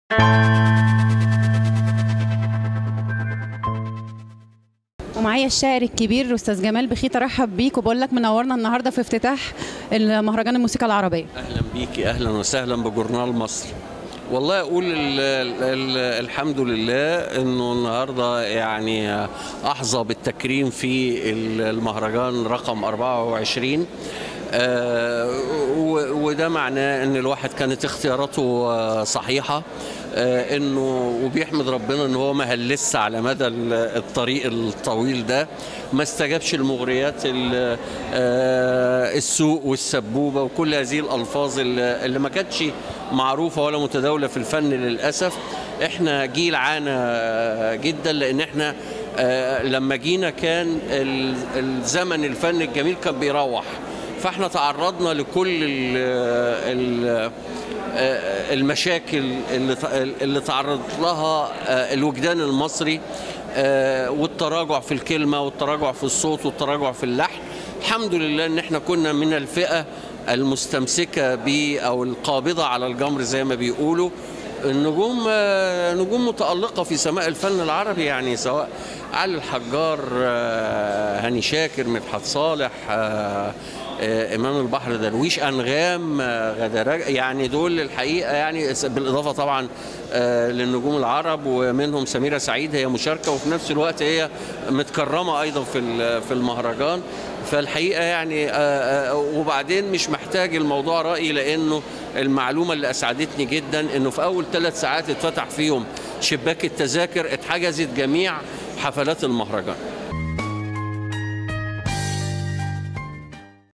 ومعايا الشاعر الكبير استاذ جمال بخيت ارحب بيك وبقول لك منورنا النهارده في افتتاح المهرجان الموسيقى العربيه اهلا بيكي اهلا وسهلا بجورنال مصر والله اقول ال ال الحمد لله انه النهارده يعني احظى بالتكريم في المهرجان رقم 24 آه وده معناه ان الواحد كانت اختياراته صحيحه آه انه وبيحمد ربنا ان هو ما هلس على مدى الطريق الطويل ده ما استجابش المغريات آه السوق والسبوبه وكل هذه الالفاظ اللي ما كانتش معروفه ولا متداوله في الفن للاسف احنا جيل عانى جدا لان احنا آه لما جينا كان الزمن الفن الجميل كان بيروح فاحنا تعرضنا لكل ال ال المشاكل اللي اللي تعرض لها الوجدان المصري والتراجع في الكلمه والتراجع في الصوت والتراجع في اللحن الحمد لله ان احنا كنا من الفئه المستمسكه ب او القابضه على الجمر زي ما بيقولوا النجوم نجوم متألقة في سماء الفن العربي يعني سواء علي الحجار هاني شاكر مدحت صالح امام البحر درويش انغام غدر يعني دول الحقيقه يعني بالاضافه طبعا للنجوم العرب ومنهم سميره سعيد هي مشاركه وفي نفس الوقت هي متكرمه ايضا في في المهرجان فالحقيقه يعني وبعدين مش محتاج الموضوع رايي لانه المعلومه اللي اسعدتني جدا انه في اول ثلاث ساعات اتفتح فيهم شباك التذاكر اتحجزت جميع حفلات المهرجان